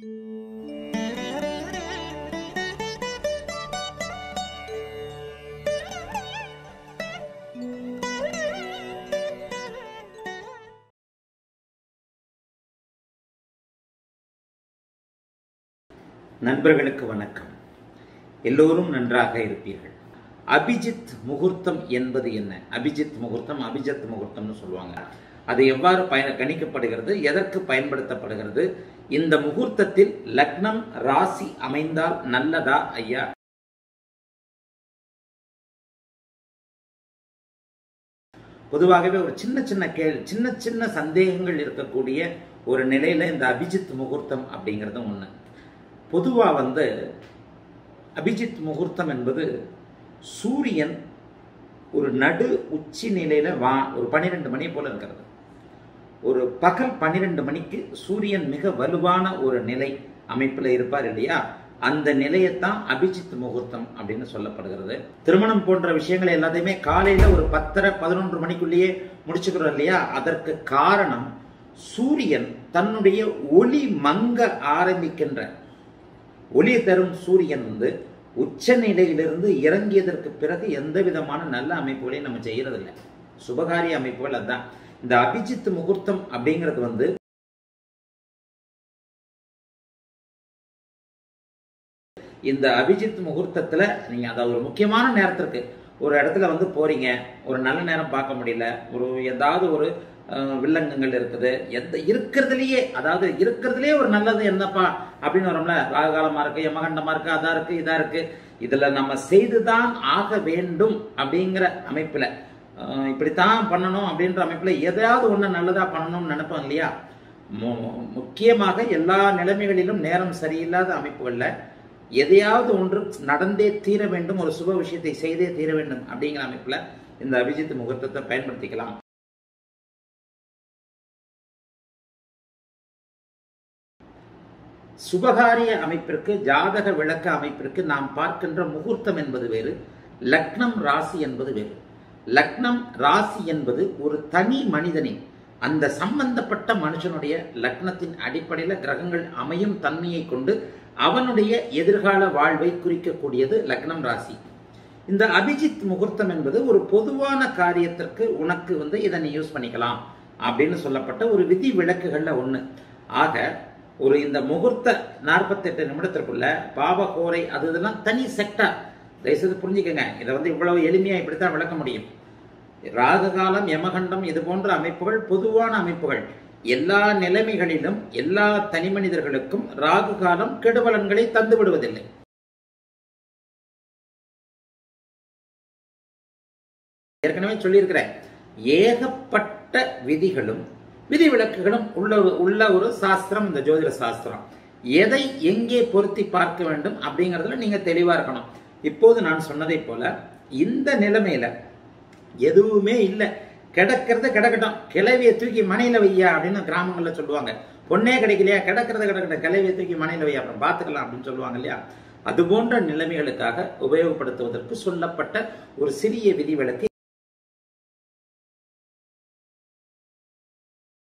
நண்பர்களுக்கு வணக்கம் எல்லோரும் நன்றாக இருப்பீர்கள் அபிஜித் முகூர்த்தம் என்பது என்ன அபிஜித் முகூர்த்தம் அபிஜித் முகூர்த்தம்னு சொல்லுவாங்க அது எவ்வாறு பயன கணிக்கப்படுகிறது எதற்கு பயன்படுத்தப்படுகிறது இந்த முகூர்த்தத்தில் லக்னம் ராசி அமைந்தால் நல்லதா ஐயா பொதுவாகவே ஒரு சின்ன சின்ன கேள் சின்ன சின்ன சந்தேகங்கள் இருக்கக்கூடிய ஒரு நிலையில இந்த அபிஜித் முகூர்த்தம் அப்படிங்கிறது ஒன்று பொதுவாக வந்து அபிஜித் முகூர்த்தம் என்பது சூரியன் ஒரு நடு உச்சி நிலையில வா ஒரு பன்னிரெண்டு மணி போல இருக்கிறது ஒரு பகல் பன்னிரெண்டு மணிக்கு சூரியன் மிக வலுவான ஒரு நிலை அமைப்பில் இருப்பார் இல்லையா அந்த நிலையத்தான் அபிஜித் முகூர்த்தம் அப்படின்னு சொல்லப்படுகிறது திருமணம் போன்ற விஷயங்கள் எல்லாத்தையுமே காலையில ஒரு பத்தரை பதினொன்று மணிக்குள்ளேயே முடிச்சுக்கிறோம் இல்லையா அதற்கு காரணம் சூரியன் தன்னுடைய ஒளி மங்க ஆரம்பிக்கின்ற ஒளி தரும் சூரியன் வந்து உச்ச நிலையிலிருந்து இறங்கியதற்கு பிறகு எந்த விதமான நல்ல அமைப்புகளையும் நம்ம செய்யறதில்லை சுபகாரிய அமைப்புகள் அதுதான் இந்த அபிஜித் முகூர்த்தம் அப்படிங்கிறது வந்து இந்த அபிஜித் முகூர்த்தத்துல நீங்க அதாவது ஒரு முக்கியமான நேரத்திற்கு ஒரு இடத்துல வந்து போறீங்க ஒரு நல்ல நேரம் பார்க்க முடியல ஒரு ஏதாவது ஒரு அஹ், வில்லங்கங்கள் இருக்குது எந்த இருக்கிறதுலயே அதாவது இருக்கிறதுலயே ஒரு நல்லது என்னப்பா அப்படின்னு வரோம்ல ராககாலமா இருக்கு யமகண்டமா இருக்கு அதா இருக்கு இதா இருக்கு இதுல நம்ம செய்துதான் ஆக வேண்டும் அப்படிங்கிற அமைப்புல அஹ், இப்படித்தான் பண்ணணும் அப்படின்ற அமைப்புல எதையாவது ஒண்ணு நல்லதா பண்ணணும்னு நினைப்போம் இல்லையா மு- முக்கியமாக எல்லா நிலைமைகளிலும் நேரம் சரியில்லாத அமைப்புகள்ல எதையாவது ஒன்று நடந்தே தீர வேண்டும் ஒரு சுப விஷயத்தை செய்தே தீர வேண்டும் அப்படிங்கிற அமைப்புல இந்த அபிஜித் முகூர்த்தத்தை பயன்படுத்திக்கலாம் சுபகாரிய அமைப்பிற்கு ஜாதக விளக்க அமைப்பிற்கு நாம் பார்க்கின்ற முகூர்த்தம் என்பது வேறு லக்னம் ராசி என்பது வேறு லக்னம் ராசி என்பது ஒரு தனி மனிதனின் அந்த சம்பந்தப்பட்ட மனுஷனுடைய லக்னத்தின் அடிப்படையில் கிரகங்கள் அமையும் தன்மையை கொண்டு அவனுடைய எதிர்கால வாழ்வை குறிக்கக்கூடியது லக்னம் ராசி இந்த அபிஜித் முகூர்த்தம் என்பது ஒரு பொதுவான காரியத்திற்கு உனக்கு வந்து இதை நீ யூஸ் பண்ணிக்கலாம் அப்படின்னு சொல்லப்பட்ட ஒரு விதி விளக்குகள்ல ஒண்ணு ஆக ஒரு இந்த முகூர்த்த நாற்பத்தெட்டு நிமிடத்திற்குள்ள பாவகோரை அது இதெல்லாம் தனி செக்டார் தயவுசெய்து புரிஞ்சுக்கங்க இதை வந்து இவ்வளவு எளிமையா இப்படித்தான் விளக்க முடியும் ராககாலம் யமகண்டம் இது போன்ற அமைப்புகள் பொதுவான அமைப்புகள் எல்லா நிலைமைகளிலும் எல்லா தனி மனிதர்களுக்கும் ராகு காலம் கெடுபலன்களை தந்து விடுவதில்லை ஏற்கனவே சொல்லியிருக்கிறேன் ஏகப்பட்ட விதிகளும் விதிவிலக்குகளும் உள்ள உள்ள ஒரு சாஸ்திரம் இந்த ஜோதிட சாஸ்திரம் எதை எங்கே பொருத்தி பார்க்க வேண்டும் அப்படிங்கிறதுல நீங்க தெளிவா இருக்கணும் இப்போது நான் சொன்னதை போல இந்த நிலைமையில எதுவுமே இல்லை கிடக்கிறது கிடக்கட்டும் கிளவியை தூக்கி மனையில வையா அப்படின்னு கிராமங்கள்ல சொல்லுவாங்க பொண்ணே கிடைக்கலையா கிடக்கிறது கிடக்கட்டும் கிளவியை தூக்கி மனையில வையா அப்புறம் பார்த்துக்கலாம் அப்படின்னு சொல்லுவாங்க இல்லையா அது போன்ற நிலைமைகளுக்காக உபயோகப்படுத்துவதற்கு சொல்லப்பட்ட ஒரு சிறிய விதிவிலக்கு